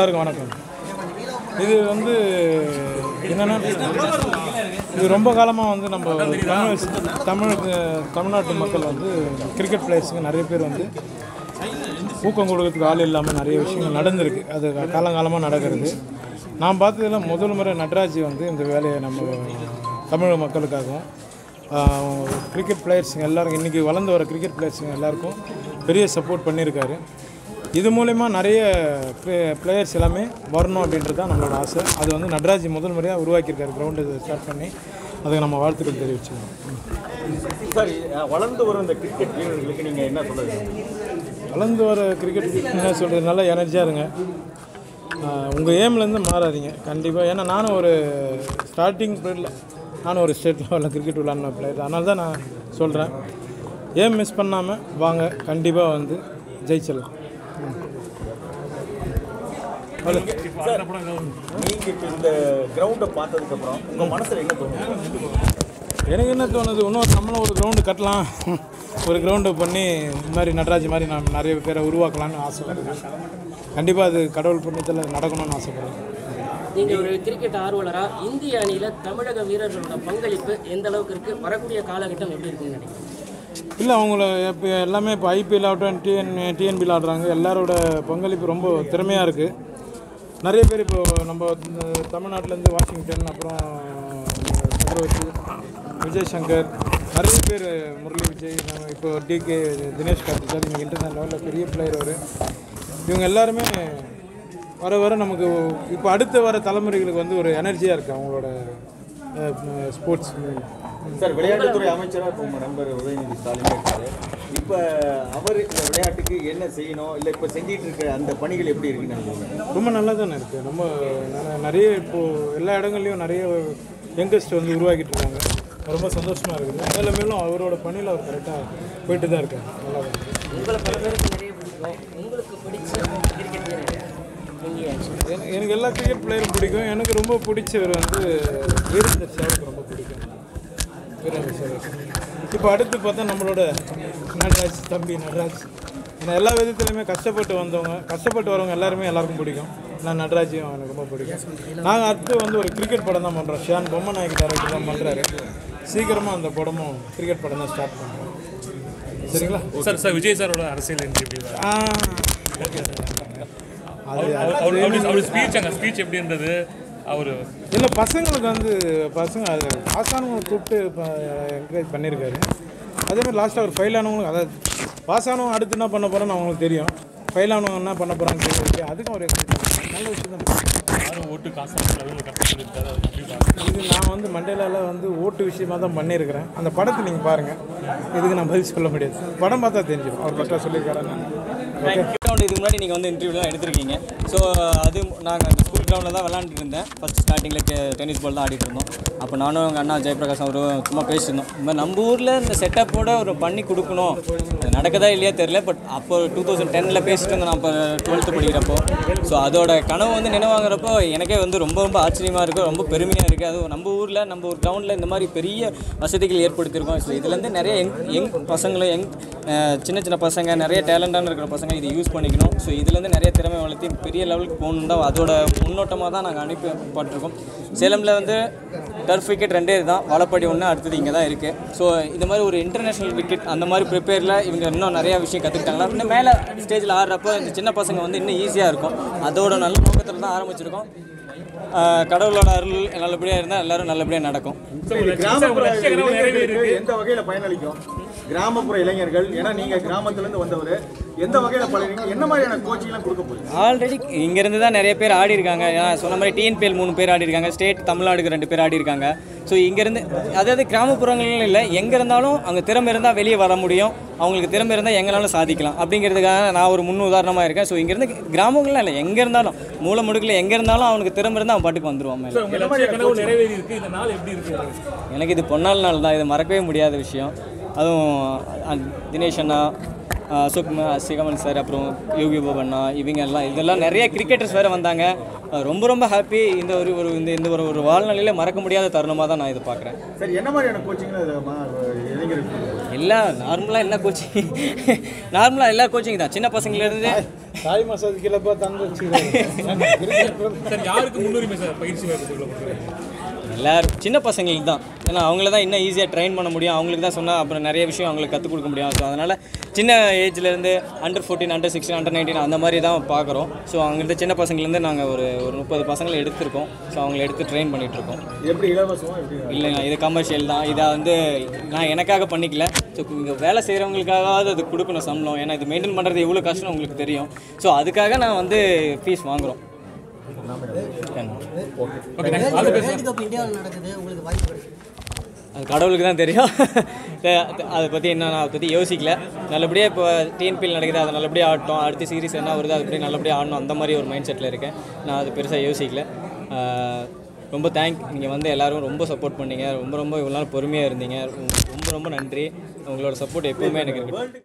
எல்லாருக்கும் வணக்கம் இது வந்து என்னென்னா இது ரொம்ப காலமாக வந்து நம்ம தமிழ் தமிழுக்கு தமிழ்நாட்டு மக்கள் வந்து கிரிக்கெட் பிளேயர்ஸுக்கு நிறைய பேர் வந்து ஊக்கம் கொடுக்கறதுக்கு ஆள் இல்லாமல் நிறைய விஷயங்கள் நடந்திருக்கு அது காலங்காலமாக நடக்கிறது நான் பார்த்ததுல முதல் முறை நட்ராஜ் வந்து இந்த வேலையை நம்ம தமிழக மக்களுக்காகவும் கிரிக்கெட் பிளேயர்ஸுங்க எல்லாருக்கும் இன்றைக்கி வளர்ந்து வர கிரிக்கெட் பிளேயர்ஸுங்க எல்லாருக்கும் பெரிய சப்போர்ட் பண்ணியிருக்காரு இது மூலயமா நிறைய பிளேயர்ஸ் எல்லாமே வரணும் அப்படின்றது தான் நம்மளோட ஆசை அது வந்து நட்ராஜ் முதல் முறையாக உருவாக்கியிருக்காரு கிரவுண்டு ஸ்டார்ட் பண்ணி அதுக்கு நம்ம வாழ்த்துக்கள் தெரிவிச்சுக்கோம் சார் அஹ், வளர்ந்து வரும் இந்த கிரிக்கெட் வீரர்களுக்கு நீங்கள் என்ன சொல்லுங்க வளர்ந்து வர கிரிக்கெட் என்ன சொல்கிறது நல்லா எனர்ஜியாக இருங்க உங்கள் ஏம்லேருந்து மாறாதீங்க கண்டிப்பாக ஏன்னா நானும் ஒரு ஸ்டார்டிங் பீரியடில் நானும் ஒரு ஸ்டேட் லெவலில் கிரிக்கெட் விளாட்ன பிளேயர் அதனால தான் நான் சொல்கிறேன் ஏம் மிஸ் பண்ணாமல் வாங்க கண்டிப்பாக வந்து ஜெயிச்சிடலாம் நீங்கள் இப்போ இந்த கிரவுண்டை பார்த்ததுக்கப்புறம் உங்கள் மனசில் என்ன தோணுது எனக்கு என்ன தோணுது இன்னும் நம்மளும் ஒரு கிரவுண்டு கட்டலாம் ஒரு கிரவுண்டு பண்ணி இந்த மாதிரி நடராஜ் மாதிரி நான் நிறைய பேரை உருவாக்கலாம்னு ஆசைப்படுறேன் கண்டிப்பாக அது கடவுள் புண்ணியத்தில் நடக்கணும்னு ஆசைப்படுறேன் நீங்க ஒரு கிரிக்கெட் ஆர்வலரா இந்திய அணியில தமிழக வீரர்களோட பங்களிப்பு எந்த அளவுக்கு இருக்கு வரக்கூடிய காலகட்டம் எப்படி இருக்குன்னு நினைக்கிறீங்க இல்லை அவங்கள இப்போ எல்லாமே இப்போ ஐபிஎல் ஆகட்டும் டிஎன் டிஎன்பியில் ஆடுறாங்க எல்லாரோட பங்களிப்பு ரொம்ப திறமையாக இருக்குது நிறைய பேர் இப்போ நம்ம தமிழ்நாட்டிலேருந்து வாஷிங்டன் அப்புறம் சக்கரவர்த்தி விஜய் சங்கர் நிறைய பேர் முரளி விஜய் நம்ம இப்போ டிகே தினேஷ் கார்த்திக் சார் இன்றைக்கி இன்டர்நேஷனல் லெவலில் பெரிய பிளேயர் அவர் இவங்க எல்லாருமே வர வர நமக்கு இப்போ அடுத்து வர தலைமுறைகளுக்கு வந்து ஒரு எனர்ஜியாக இருக்குது அவங்களோட ஸ்போர்ட்ஸ் சார் விளையாட்டுத்துறை அமைச்சராக இப்போ உங்கள் நண்பர் உதயநிதி ஸ்டாலின் இருக்காரு இப்போ அவர் இந்த விளையாட்டுக்கு என்ன செய்யணும் இல்லை இப்போ செஞ்சிட்டு இருக்க அந்த பணிகள் எப்படி இருக்குன்னு நினைக்கிறீங்க ரொம்ப நல்லா தானே இருக்குது ரொம்ப ந- நிறைய இப்போது எல்லா இடங்கள்லையும் நிறைய யங்கஸ்ட் வந்து உருவாக்கிட்டு இருக்காங்க ரொம்ப சந்தோஷமாக இருக்குது மேலும் மேலும் அவரோட பணியில் அவர் கரெக்டாக போயிட்டு தான் இருக்காரு நல்லா தான் இருக்கு. உங்களை பல பேருக்கு நிறைய பிடிக்கும் உங்களுக்கு பிடிச்ச கிரிக்கெட் வீரர் இந்திய எனக்கு எனக்கு எல்லா கிரிக்கெட் பிளேயரும் பிடிக்கும் எனக்கு ரொம்ப பிடிச்சவர் வந்து வீரேந்தர் சேவலுக்கு ரொம்ப பிடிக்கும் வீரேந்தர் சேவல் இப்போ அடுத்து பார்த்தா நம்மளோட நடராஜ் தம்பி நடராஜ் ஏன்னா எல்லா விதத்துலையுமே கஷ்டப்பட்டு வந்தவங்க கஷ்டப்பட்டு வரவங்க எல்லாருமே எல்லாருக்கும் பிடிக்கும் நான் நடராஜையும் எனக்கு ரொம்ப பிடிக்கும் நாங்கள் அடுத்து வந்து ஒரு கிரிக்கெட் படம் தான் பண்ணுறோம் ஷியான் பொம்மை நாயக் டேரக்டர் தான் பண்ணுறாரு சீக்கிரமாக அந்த படமும் கிரிக்கெட் படம் தான் ஸ்டார்ட் பண்ணுறோம் சரிங்களா சார் சார் விஜய் சாரோட அரசியல் என்ட்ரி எப்படி வரும்? ஆ ஓகே அது அவர் அவர் அவர் ஸ்பீச் அங்கே ஸ்பீச் எப்படி இருந்தது அவர் இல்லை பசங்களுக்கு வந்து பசங்க அது பாஸ் ஆனவங்களை கூப்பிட்டு என்கரேஜ் பண்ணியிருக்காரு அதே மாதிரி லாஸ்ட்டாக ஒரு ஃபெயில் ஆனவங்களுக்கு அதாவது பாஸ் ஆனவங்க அடுத்து என்ன பண்ண போகிறோன்னு அவங்களுக்கு தெரியும் ஃபெயில் ஆனவங்க என்ன பண்ண போகிறான்னு தெரியும் அதுக்கும் ஒரு நல்ல விஷயம் தான் யாரும் ஓட்டு காசு அளவில் கரெக்டாக சொல்லியிருக்காரு அது எப்படி பார்க்குறீங்க? இது நான் வந்து மண்டேலால வந்து ஓட்டு விஷயமா தான் பண்ணியிருக்கிறேன் அந்த படத்தை நீங்கள் பாருங்கள் இதுக்கு நான் பதில் சொல்ல முடியாது படம் பார்த்தா தெரிஞ்சிடும் அவர் கரெக்டாக சொல்லியிருக்காரு ஓகே கிரவுண்ட் இதுக்கு முன்னாடி நீங்கள் வந்து இன்டர்வியூலாம் எடுத்திருக்கீங்க ஸோ அது நாங்கள் அந்த ஸ்கூல் கிரவுண்டில் தான் விளாண்டுட்டு இருந்தேன் ஃபஸ்ட் ஸ்டார்டிங்கில் டென்னிஸ் பால் தான் ஆடிட்டு இருந்தோம் அப்போ நானும் எங்கள் அண்ணா ஜெயபிரகாஷ் அவரும் சும்மா பேசியிருந்தோம் இந்த மாதிரி நம்ம ஊரில் இந்த செட்டப்போட ஒரு பண்ணி கொடுக்கணும் அது நடக்குதா இல்லையா தெரில பட் அப்போ டூ தௌசண்ட் டெனில் பேசிட்டு இருந்தேன் நான் அப்போ டுவெல்த்து படிக்கிறப்போ ஸோ அதோட கனவு வந்து நினைவாங்கிறப்போ எனக்கே வந்து ரொம்ப ரொம்ப ஆச்சரியமாக இருக்குது ரொம்ப பெருமையாக இருக்குது அதுவும் நம்ம ஊரில் நம்ம ஒரு கிரவுண்டில் இந்த மாதிரி பெரிய வசதிகள் ஏற்படுத்தியிருக்கோம் ஸோ இதுலேருந்து நிறைய யங் யங் பசங்களும் யங் சின்ன சின்ன பசங்க நிறைய டேலண்டான இருக்கிற பசங்க இதை யூஸ் பண்ணிக்கணும் ஸோ இதுலேருந்து நிறைய திறமை வளர்த்தி பெரிய லெவலுக்கு போகணும் தான் அதோட முன்னோட்டமாக தான் நாங்கள் அனுப்பப்பட்டிருக்கோம் சேலமில் வந்து டர்ஃப் விக்கெட் ரெண்டே தான் வலப்படி ஒன்று அடுத்தது இங்கே தான் இருக்குது ஸோ இந்த மாதிரி ஒரு இன்டர்நேஷ்னல் விக்கெட் அந்த மாதிரி ப்ரிப்பேரில் இவங்க இன்னும் நிறையா விஷயம் கற்றுக்கிட்டாங்களா இன்னும் மேலே ஸ்டேஜில் ஆடுறப்போ இந்த சின்ன பசங்க வந்து இன்னும் ஈஸியாக இருக்கும் அதோட நல்ல நோக்கத்தில் தான் ஆரம்பிச்சிருக்கோம் ஆஹ் கடவுளோட அருள் நல்லபடியாக இருந்தால் எல்லாரும் நல்லபடியாக நடக்கும் கிராமப்புற இளைஞர்களுக்கு எந்த வகையில் பயனளிக்கும் கிராமப்புற இளைஞர்கள் ஏன்னா நீங்கள் கிராமத்துலேருந்து வந்தவர் எந்த வகையில் பழகிறீங்க என்ன மாதிரியான கோச்சிங்லாம் கொடுக்க போறீங்க ஆல்ரெடி இங்கேருந்து தான் நிறைய பேர் ஆடி இருக்காங்க ஏன்னா சொன்ன மாதிரி டிஎன்பிஎல் மூணு பேர் ஆடி இருக்காங்க ஸ்டேட் தமிழ்நாடுக்கு ரெண்டு பேர் ஆடி இருக்காங்க ஸோ இங்கேருந்து அதாவது கிராமப்புறங்கள்னு இல்லை எங்கே இருந்தாலும் அங்கே திறமை இருந்தால் வெளியே வர முடியும் அவங்களுக்கு திறமை இருந்தால் எங்களாலும் சாதிக்கலாம் அப்படிங்கிறதுக்காக நான் ஒரு முன் உதாரணமாக இருக்கேன் ஸோ இங்கேருந்து கிராமங்கள்லாம் இல்லை எங்கே இருந்தாலும் மூல முடுக்கில் எங்கே இருந்தாலும் அவனுக்கு திறமை இருந்தால் அவன் பாட்டுக்கு வந்துருவான் மேலே உங்க லட்சிய கனவு நிறைவேறி இருக்கு இந்த நாள் எப்படி இருக்கு உங்களுக்கு? எனக்கு இது பொன்னாள் நாள் தான் இது மறக்கவே முடியாத விஷயம் அதுவும் அ- தினேஷ் அண்ணா அஹ் சுக்மா சிகமன் சார் அப்புறம் யோகி பாபு அண்ணா இவங்க எல்லாம் இதெல்லாம் நிறைய கிரிக்கெட்டர்ஸ் வேறு வந்தாங்க அஹ் ரொம்ப ரொம்ப ஹாப்பி இந்த ஒரு ஒரு இந்த இந்த ஒரு ஒரு வாழ்நிலையில் மறக்க முடியாத தருணமாக தான் நான் இதை பார்க்குறேன் சரி என்ன மாதிரியான கோச்சிங்லாம் இது மா- இளைஞர்களுக்கு எல்லா நார்மலாக என்ன கோச்சிங் நார்மலாக எல்லா கோச்சிங் தான் சின்ன பசங்கள்லேருந்து தாய் மசாஜ் கீழப்பா தந்து சார் யாருக்கு முன்னுரிமை சார் பயிற்சி வகுப்புகளை பொறுத்தவரைக்கும் எல்லாரும் சின்ன பசங்களுக்கு தான் ஏன்னா அவங்கள தான் இன்னும் ஈஸியாக ட்ரெயின் பண்ண முடியும் அவங்களுக்கு தான் சொன்னால் அப்புறம் நிறைய விஷயம் அவங்களுக்கு கற்றுக் கொடுக்க முடியும் ஸோ அதனால் சின்ன ஏஜ்லேருந்து under fourteen under sixteen under nineteen அந்த மாதிரி தான் பார்க்குறோம் ஸோ அங்கிருந்து சின்ன பசங்கள்லேருந்து நாங்கள் ஒரு ஒரு முப்பது பசங்களை எடுத்திருக்கோம் ஸோ அவங்கள எடுத்து ட்ரெயின் பண்ணிகிட்ருக்கோம் இது எப்படி இலவசமா எப்படி இல்லைங்க இது கமர்ஷியல் தான் இதை வந்து நான் எனக்காக பண்ணிக்கல ஸோ இங்கே வேலை செய்கிறவங்களுக்காவது அது கொடுக்கணும் சம்பளம் ஏன்னா இது மெயின்டைன் பண்ணுறது எவ்வளோ கஷ்டம் உங்களுக்கு தெரியும் ஸோ அதுக்காக நான் வந்து ஃபீஸ் வாங்குகிறோம் வேர்ல்டு கப் இந்தியாவில் நடக்குது உங்களுக்கு வாய்ப்பு கிடைக்கும் அது கடவுளுக்கு தான் தெரியும் த- அதை பற்றி என்ன நான் அதை பற்றி யோசிக்கல நல்லபடியாக இப்போ டிஎன்பிஎல் நடக்குது அதை நல்லபடியாக ஆடட்டும் அடுத்த சீரிஸ் என்ன வருது அது பற்றி நல்லபடியாக ஆடணும் அந்த மாதிரி ஒரு மைண்ட் செட்டில் இருக்கேன் நான் அது பெருசாக யோசிக்கல ஆஹ் ரொம்ப தேங்க் நீங்கள் வந்து எல்லாரும் ரொம்ப சப்போர்ட் பண்ணீங்க ரொம்ப ரொம்ப இவ்வளோ நாள் பொறுமையாக இருந்தீங்க ரொம்ப ரொம்ப நன்றி உங்களோட சப்போர்ட் எப்பவுமே எனக்கு இருக்கு